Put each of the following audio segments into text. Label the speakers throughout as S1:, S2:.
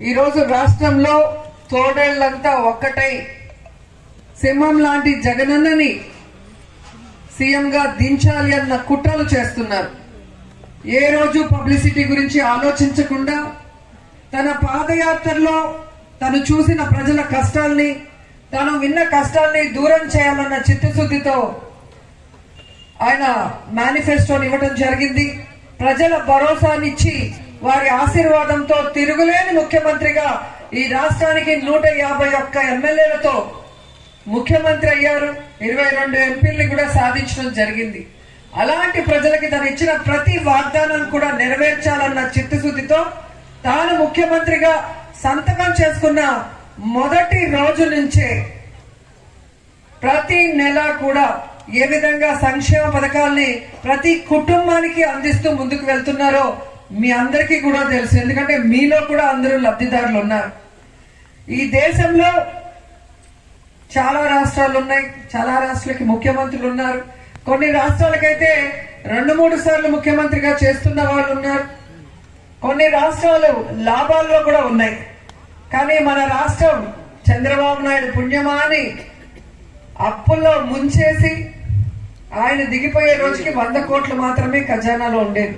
S1: ఈరోజు రాష్ట్రంలో తోడేళ్లంతా ఒక్కటై సింహం లాంటి జగనన్నని సీఎంగా దించాలి అన్న కుట్రలు చేస్తున్నారు ఏ రోజు పబ్లిసిటీ గురించి ఆలోచించకుండా తన పాదయాత్రలో తను చూసిన ప్రజల కష్టాల్ని తను విన్న కష్టాల్ని దూరం చేయాలన్న చిత్తశుద్ధితో ఆయన మేనిఫెస్టోని ఇవ్వడం జరిగింది ప్రజల భరోసానిచ్చి వారి ఆశీర్వాదంతో తిరుగులేని ముఖ్యమంత్రిగా ఈ రాష్ట్రానికి నూట యాభై ఒక్క ఎమ్మెల్యేలతో ముఖ్యమంత్రి అయ్యారు ఇరవై రెండు ఎంపీల్ని కూడా సాధించడం జరిగింది అలాంటి ప్రజలకి తను ఇచ్చిన ప్రతి వాగ్దానం కూడా నెరవేర్చాలన్న చిత్తశుద్ధితో తాను ముఖ్యమంత్రిగా సంతకం చేసుకున్న మొదటి రోజు నుంచే ప్రతి నెల కూడా ఏ విధంగా సంక్షేమ పథకాల్ని ప్రతి కుటుంబానికి అందిస్తూ ముందుకు వెళ్తున్నారో మీ అందరికీ కూడా తెలుసు ఎందుకంటే మీలో కూడా అందరూ లబ్ధిదారులు ఉన్నారు ఈ దేశంలో చాలా రాష్ట్రాలు ఉన్నాయి చాలా రాష్ట్రాలకి ముఖ్యమంత్రులు ఉన్నారు కొన్ని రాష్ట్రాలకైతే రెండు మూడు సార్లు ముఖ్యమంత్రిగా చేస్తున్న వాళ్ళు ఉన్నారు కొన్ని రాష్ట్రాలు లాభాల్లో కూడా ఉన్నాయి కానీ మన రాష్ట్రం చంద్రబాబు నాయుడు పుణ్యమా అని అప్పుల్లో ముంచేసి ఆయన దిగిపోయే రోజుకి వంద కోట్లు మాత్రమే ఖజానాలో ఉండేది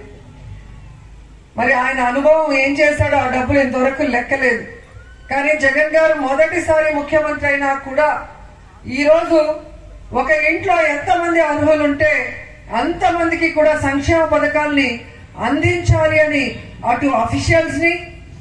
S1: మరి ఆయన అనుభవం ఏం చేశాడో ఆ డబ్బులు ఇంతవరకు లెక్కలేదు కానీ జగన్ గారు మొదటిసారి ముఖ్యమంత్రి అయినా కూడా ఈ రోజు ఒక ఇంట్లో ఎంతమంది అర్హులు ఉంటే అంతమందికి కూడా సంక్షేమ పథకాల్ని అందించాలి అని అటు అఫీషియల్స్ ని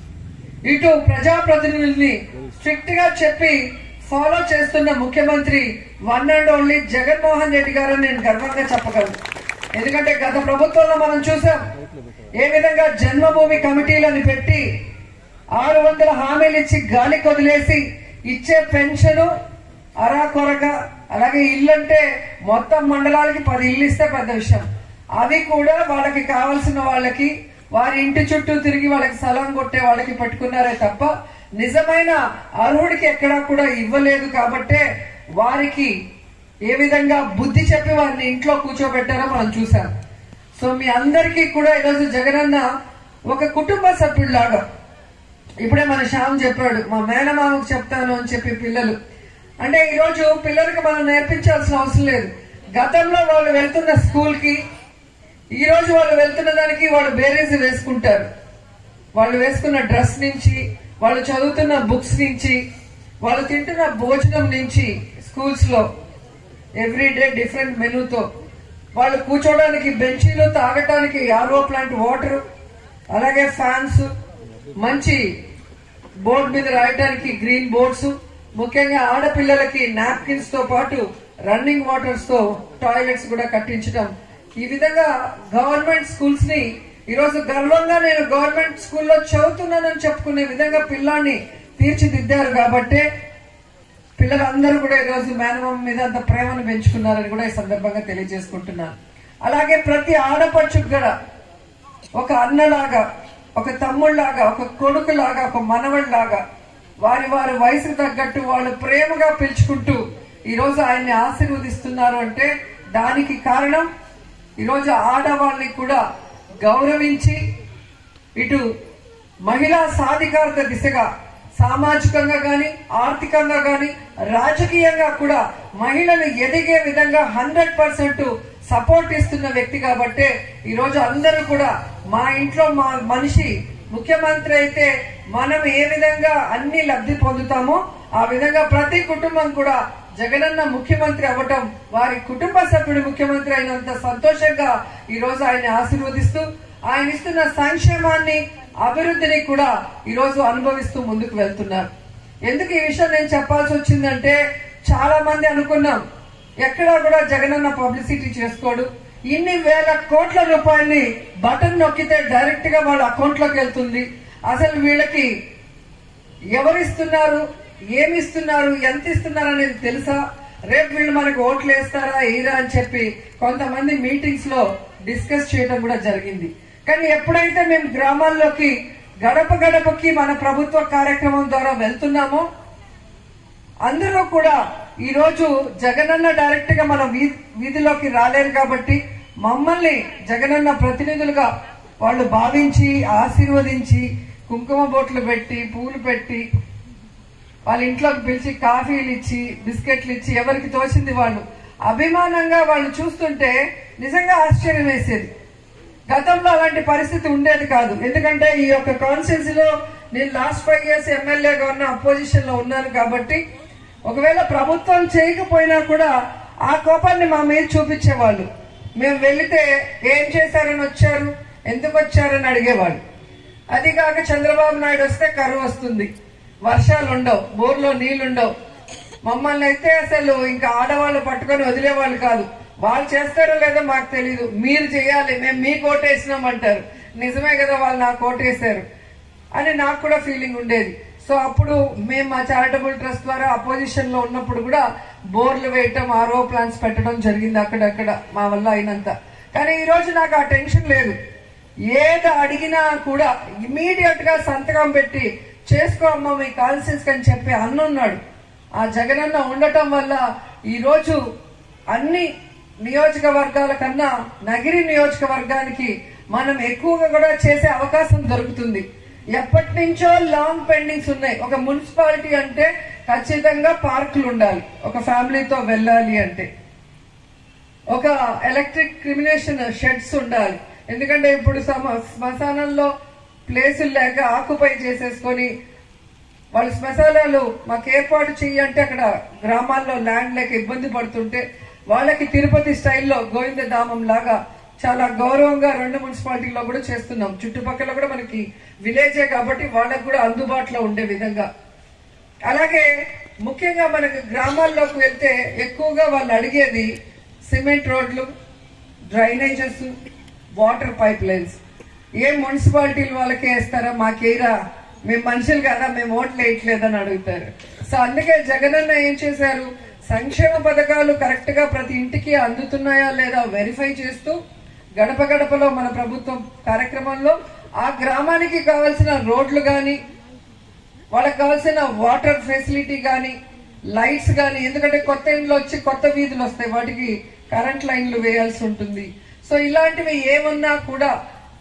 S1: ఇటు ప్రజాప్రతినిధుల్ని స్ట్రిక్ట్ గా చెప్పి ఫాలో చేస్తున్న ముఖ్యమంత్రి one and only Jaganmohan Reddy garu నేను గర్వంగా చెప్పగలను ఎందుకంటే గత ప్రభుత్వంలో మనం చూసాం ఏ విధంగా జన్మభూమి కమిటీలను పెట్టి ఆరు వందల హామీలు ఇచ్చి గాలి కొదిలేసి ఇచ్చే పెన్షన్ అరాకొరగా అలాగే ఇల్లు అంటే మొత్తం మండలాలకి పది ఇల్లు ఇస్తే పెద్ద విషయం అవి కూడా వాళ్ళకి కావాల్సిన వాళ్ళకి వారి ఇంటి చుట్టూ తిరిగి వాళ్ళకి స్థలం కొట్టే వాళ్ళకి పెట్టుకున్నారే తప్ప నిజమైన అర్హుడికి ఎక్కడా కూడా ఇవ్వలేదు కాబట్టే వారికి ఏ విధంగా బుద్ధి చెప్పి వారిని ఇంట్లో కూర్చోబెట్టారో మనం చూసాం సో మీ అందరికీ కూడా ఈరోజు జగనన్న ఒక కుటుంబ సభ్యుల్లాగా ఇప్పుడే మన శ్యామ్ చెప్పాడు మా మేనమామకు చెప్తాను అని చెప్పి పిల్లలు అంటే ఈరోజు పిల్లలకి మనం నేర్పించాల్సిన అవసరం లేదు గతంలో వాళ్ళు వెళ్తున్న స్కూల్ కి ఈ రోజు వాళ్ళు వెళ్తున్న దానికి వాళ్ళు బేరేజ్ వేసుకుంటారు వాళ్ళు వేసుకున్న డ్రెస్ నుంచి వాళ్ళు చదువుతున్న బుక్స్ నుంచి వాళ్ళు తింటున్న భోజనం నుంచి స్కూల్స్ లో ఎవ్రీ డే డిఫరెంట్ మెనూతో వాళ్ళు కూర్చోవడానికి బెంచీలు తాగటానికి ఆర్ఓ ప్లాంట్ వాటర్ అలాగే ఫ్యాన్స్ మంచి బోర్డు మీద రాయడానికి గ్రీన్ బోర్డ్స్ ముఖ్యంగా ఆడపిల్లలకి నాప్కిన్స్ తో పాటు రన్నింగ్ వాటర్స్ తో టాయిలెట్స్ కూడా కట్టించడం ఈ విధంగా గవర్నమెంట్ స్కూల్స్ ని ఈరోజు గర్వంగా నేను గవర్నమెంట్ స్కూల్లో చదువుతున్నానని చెప్పుకునే విధంగా పిల్లాన్ని తీర్చిదిద్దారు కాబట్టే పిల్లలందరూ కూడా ఈరోజు మేనమామ మీద అంత ప్రేమను పెంచుకున్నారని కూడా ఈ సందర్భంగా తెలియజేసుకుంటున్నాను అలాగే ప్రతి ఆడపడుచుకు కూడా ఒక అన్నలాగా ఒక తమ్ముళ్లాగా ఒక కొడుకులాగా ఒక మనవళ్లాగా వారి వారి వయసుకు తగ్గట్టు వాళ్ళు ప్రేమగా పిలుచుకుంటూ ఈ రోజు ఆయన్ని ఆశీర్వదిస్తున్నారు అంటే దానికి కారణం ఈరోజు ఆడవాళ్ళని కూడా గౌరవించి ఇటు మహిళా సాధికారత దిశగా సామాజికంగా గాని ఆర్థికంగా గాని రాజకీయంగా కూడా మహిళలు ఎదిగే విధంగా హండ్రెడ్ పర్సెంట్ సపోర్ట్ ఇస్తున్న వ్యక్తి కాబట్టే ఈ రోజు అందరూ కూడా మా ఇంట్లో మా మనిషి ముఖ్యమంత్రి అయితే మనం ఏ విధంగా అన్ని లబ్ధి పొందుతామో ఆ విధంగా ప్రతి కుటుంబం కూడా జగనన్న ముఖ్యమంత్రి అవ్వటం వారి కుటుంబ సభ్యుడు ముఖ్యమంత్రి అయినంత సంతోషంగా ఈ రోజు ఆయన్ని ఆశీర్వదిస్తూ ఆయన ఇస్తున్న సంక్షేమాన్ని అభివృద్ధిని కూడా ఈ రోజు అనుభవిస్తూ ముందుకు వెళ్తున్నారు ఎందుకు ఈ విషయం నేను చెప్పాల్సి వచ్చిందంటే చాలా మంది అనుకున్నాం ఎక్కడా కూడా జగనన్న పబ్లిసిటీ చేసుకోడు ఇన్ని వేల కోట్ల రూపాయల్ని బటన్ నొక్కితే డైరెక్ట్ గా వాళ్ళ అకౌంట్ లోకి వెళ్తుంది అసలు వీళ్ళకి ఎవరిస్తున్నారు ఏమి ఇస్తున్నారు ఎంత ఇస్తున్నారు అనేది తెలుసా రేపు వీళ్ళు మనకు ఓట్లు వేస్తారా వేయరా అని చెప్పి కొంతమంది మీటింగ్స్ లో డిస్కస్ చేయడం కూడా జరిగింది కానీ ఎప్పుడైతే మేము గ్రామాల్లోకి గడప గడపకి మన ప్రభుత్వ కార్యక్రమం ద్వారా వెళ్తున్నామో అందరూ కూడా ఈ రోజు జగనన్న డైరెక్ట్ గా మన వీ- వీధిలోకి రాలేరు కాబట్టి మమ్మల్ని జగనన్న ప్రతినిధులుగా వాళ్ళు భావించి ఆశీర్వదించి కుంకుమ బొట్లు పెట్టి పూలు పెట్టి వాళ్ళ ఇంట్లోకి పిలిచి కాఫీలు ఇచ్చి బిస్కెట్లు ఇచ్చి ఎవరికి తోచింది వాళ్ళు అభిమానంగా వాళ్ళు చూస్తుంటే నిజంగా ఆశ్చర్యం వేసేది గతంలో అలాంటి పరిస్థితి ఉండేది కాదు ఎందుకంటే ఈ యొక్క కాన్స్టిట్యూన్సీ లో నేను లాస్ట్ ఫైవ్ ఇయర్స్ ఎమ్మెల్యేగా ఉన్న అపోజిషన్ లో ఉన్నాను కాబట్టి ఒకవేళ ప్రభుత్వం చేయకపోయినా కూడా ఆ కోపాన్ని మా మీద చూపించేవాళ్ళు మేము వెళితే ఏం చేశారని వచ్చారు ఎందుకు వచ్చారని అడిగేవాళ్ళు అది కాక చంద్రబాబు నాయుడు వస్తే కరువు వస్తుంది వర్షాలు ఉండవు బోర్లో నీళ్లుండవు మమ్మల్ని అయితే అసలు ఇంకా ఆడవాళ్ళు పట్టుకొని వదిలేవాళ్ళు కాదు వాళ్ళు చేస్తారో లేదో మాకు తెలియదు మీరు చేయాలి మేము మీకు ఓటేసినాం అంటారు నిజమే కదా వాళ్ళు నాకు ఓటేశారు అని నాకు కూడా ఫీలింగ్ ఉండేది సో అప్పుడు మేము మా చారిటబుల్ ట్రస్ట్ ద్వారా అపోజిషన్ లో ఉన్నప్పుడు కూడా బోర్లు వేయటం ఆరో ప్లాన్స్ పెట్టడం జరిగింది అక్కడక్కడ మా వల్ల అయినంత కానీ ఈ రోజు నాకు ఆ టెన్షన్ లేదు ఏది అడిగినా కూడా ఇమీడియట్ గా సంతకం పెట్టి చేసుకో అమ్మ మీ కాన్సెన్స్ అని చెప్పి అన్నున్నాడు ఆ జగనన్న ఉండటం వల్ల ఈ రోజు అన్ని నియోజకవర్గాల కన్నా నగిరి నియోజకవర్గానికి మనం ఎక్కువగా కూడా చేసే అవకాశం దొరుకుతుంది ఎప్పటి నుంచో లాంగ్ పెండింగ్స్ ఉన్నాయి ఒక మున్సిపాలిటీ అంటే ఖచ్చితంగా పార్కులు ఉండాలి ఒక ఫ్యామిలీతో వెళ్ళాలి అంటే ఒక ఎలక్ట్రిక్ క్రిమినేషన్ షెడ్స్ ఉండాలి ఎందుకంటే ఇప్పుడు సమ- శ్మశానంలో ప్లేసులు లేక ఆకుపై చేసేసుకొని వాళ్ళు శ్మశానాలు మాకు ఏర్పాటు చెయ్యంటే అక్కడ గ్రామాల్లో ల్యాండ్ లేక ఇబ్బంది పడుతుంటే వాళ్ళకి తిరుపతి స్టైల్లో గోవింద ధామం లాగా చాలా గౌరవంగా రెండు మున్సిపాలిటీలో కూడా చేస్తున్నాం చుట్టుపక్కల కూడా మనకి విలేజే కాబట్టి వాళ్ళకి కూడా అందుబాటులో ఉండే విధంగా అలాగే ముఖ్యంగా మనకు గ్రామాల్లోకి వెళ్తే ఎక్కువగా వాళ్ళు అడిగేది సిమెంట్ రోడ్లు డ్రైనేజెస్ వాటర్ పైప్ లైన్స్ ఏ మున్సిపాలిటీలు వాళ్ళకే వేస్తారా మాకేరా మేము మనుషులు కదా మేము ఓట్లు వేయట్లేదని అడుగుతారు సో అందుకే జగనన్న ఏం చేశారు సంక్షేమ పథకాలు కరెక్ట్ గా ప్రతి ఇంటికి అందుతున్నాయా లేదా వెరిఫై చేస్తూ గడప గడపలో మన ప్రభుత్వం కార్యక్రమంలో ఆ గ్రామానికి కావాల్సిన రోడ్లు గాని వాళ్ళకి కావాల్సిన వాటర్ ఫెసిలిటీ కానీ లైట్స్ కానీ ఎందుకంటే కొత్త ఇండ్లు వచ్చి కొత్త వీధులు వస్తాయి వాటికి కరెంట్ లైన్లు వేయాల్సి ఉంటుంది సో ఇలాంటివి ఏమన్నా కూడా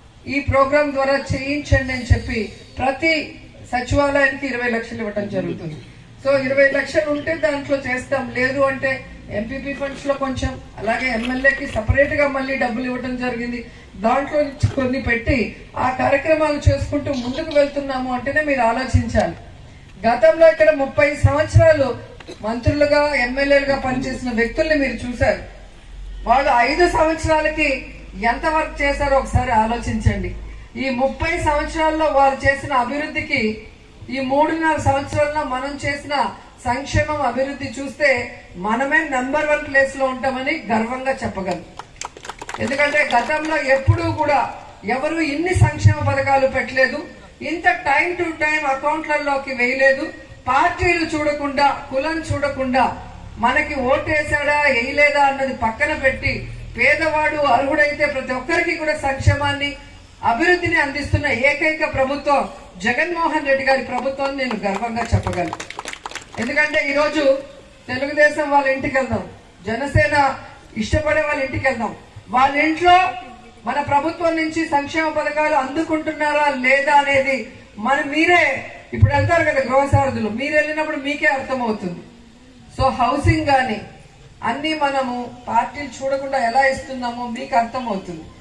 S1: ఈ ప్రోగ్రాం ద్వారా చేయించండి అని చెప్పి ప్రతి సచివాలయానికి ఇరవై లక్షలు ఇవ్వటం జరుగుతుంది సో ఇరవై లక్షలు ఉంటే దాంట్లో చేస్తాం లేదు అంటే ఎంపీపీ ఫండ్స్ లో కొంచెం అలాగే ఎమ్మెల్యేకి సపరేట్ గా మళ్ళీ డబ్బులు ఇవ్వడం జరిగింది దాంట్లో నుంచి కొన్ని పెట్టి ఆ కార్యక్రమాలు చేసుకుంటూ ముందుకు వెళ్తున్నాము అంటేనే మీరు ఆలోచించాలి గతంలో ఇక్కడ ముప్పై సంవత్సరాలు మంత్రులుగా ఎమ్మెల్యేలుగా పనిచేసిన వ్యక్తుల్ని మీరు చూశారు వాళ్ళు ఐదు సంవత్సరాలకి ఎంత వర్క్ చేశారో ఒకసారి ఆలోచించండి ఈ ముప్పై సంవత్సరాల్లో వారు చేసిన అభివృద్ధికి ఈ మూడున్నర సంవత్సరాల్లో మనం చేసిన సంక్షేమం అభివృద్ధి చూస్తే మనమే నంబర్ వన్ ప్లేస్ లో ఉంటామని గర్వంగా చెప్పగలం ఎందుకంటే గతంలో ఎప్పుడూ కూడా ఎవరు ఇన్ని సంక్షేమ పథకాలు పెట్టలేదు ఇంత టైం టు టైం అకౌంట్లలోకి వేయలేదు పార్టీలు చూడకుండా కులం చూడకుండా మనకి ఓటేసాడా వేయలేదా అన్నది పక్కన పెట్టి పేదవాడు అర్హుడైతే ప్రతి ఒక్కరికి కూడా సంక్షేమాన్ని అభివృద్ధిని అందిస్తున్న ఏకైక ప్రభుత్వం జగన్మోహన్ రెడ్డి గారి ప్రభుత్వం నేను గర్వంగా చెప్పగలను ఎందుకంటే ఈరోజు తెలుగుదేశం వాళ్ళ ఇంటికి వెళ్దాం జనసేన ఇష్టపడే వాళ్ళ ఇంటికి వెళ్దాం వాళ్ళ ఇంట్లో మన ప్రభుత్వం నుంచి సంక్షేమ పథకాలు అందుకుంటున్నారా లేదా అనేది మన మీరే ఇప్పుడు వెళ్తారు కదా గృహసారథులు మీరు వెళ్ళినప్పుడు మీకే అర్థమవుతుంది సో హౌసింగ్ గాని అన్ని మనము పార్టీలు చూడకుండా ఎలా ఇస్తున్నామో మీకు అర్థమవుతుంది